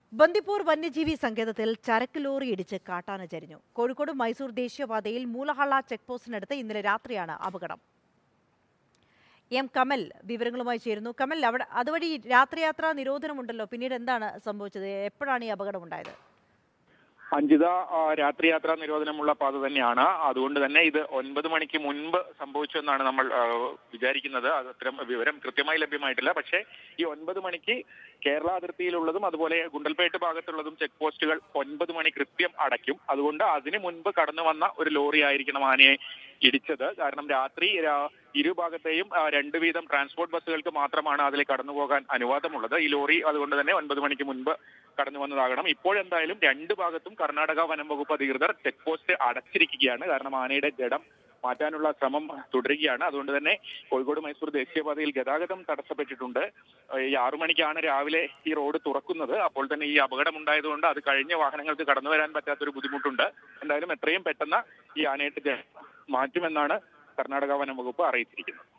ബന്ദിപ്പൂർ വന്യജീവി സങ്കേതത്തിൽ ചരക്ക് ലോറി ഇടിച്ച് കാട്ടാന ചരിഞ്ഞു കോഴിക്കോട് മൈസൂർ ദേശീയപാതയിൽ മൂലഹള്ള ചെക്ക് പോസ്റ്റിനടുത്ത് ഇന്നലെ രാത്രിയാണ് അപകടം എം കമൽ വിവരങ്ങളുമായി ചേരുന്നു കമൽ അവിടെ അതുവഴി രാത്രിയാത്രാ നിരോധനമുണ്ടല്ലോ പിന്നീട് എന്താണ് സംഭവിച്ചത് എപ്പോഴാണ് ഈ അപകടം ഉണ്ടായത് അഞ്ജിത ആ, രാത്രിയാത്രാ നിരോധനമുള്ള പാത തന്നെയാണ് അതുകൊണ്ട് തന്നെ ഇത് ഒൻപത് മണിക്ക് മുൻപ് സംഭവിച്ചു എന്നാണ് നമ്മൾ ആ, വിചാരിക്കുന്നത് അത് അത്തരം വിവരം കൃത്യമായി ലഭ്യമായിട്ടില്ല പക്ഷേ ഈ ഒൻപത് മണിക്ക് കേരള അതിർത്തിയിലുള്ളതും അതുപോലെ ഗുണ്ടൽപേട്ട് ഭാഗത്തുള്ളതും ചെക്ക് പോസ്റ്റുകൾ ഒൻപത് മണി കൃത്യം അടയ്ക്കും അതുകൊണ്ട് അതിന് മുൻപ് കടന്നു വന്ന ഒരു ലോറി ആയിരിക്കണം ആനയെ ഇടിച്ചത് കാരണം രാത്രി രാ- ഇരുഭാഗത്തെയും ആ, രണ്ട് വീതം ട്രാൻസ്പോർട്ട് ബസ്സുകൾക്ക് മാത്രമാണ് അതിൽ കടന്നു പോകാൻ അനുവാദമുള്ളത് ഈ ലോറി അതുകൊണ്ട് തന്നെ ഒൻപത് മണിക്ക് മുൻപ് കടന്നു വന്നതാകണം ഇപ്പോഴെന്തായാലും രണ്ട് ഭാഗത്തും കർണാടക വനം വകുപ്പ് അധികൃതർ ചെക്ക് പോസ്റ്റ് അടച്ചിരിക്കുകയാണ് കാരണം ആനയുടെ ജഡം മാറ്റാനുള്ള ശ്രമം തുടരുകയാണ് അതുകൊണ്ട് തന്നെ കോഴിക്കോട് മൈസൂർ ദേശീയപാതയിൽ ഗതാഗതം തടസ്സപ്പെട്ടിട്ടുണ്ട് ഈ ആറു മണിക്കാണ് രാവിലെ ഈ റോഡ് തുറക്കുന്നത് അപ്പോൾ തന്നെ ഈ അപകടം ഉണ്ടായതുകൊണ്ട് അത് കഴിഞ്ഞ വാഹനങ്ങൾക്ക് കടന്നു വരാൻ പറ്റാത്തൊരു ബുദ്ധിമുട്ടുണ്ട് എന്തായാലും എത്രയും പെട്ടെന്ന് ഈ ആനയുടെ ജഡം മാറ്റുമെന്നാണ് കർണാടക വനം വകുപ്പ് അറിയിച്ചിരിക്കുന്നത്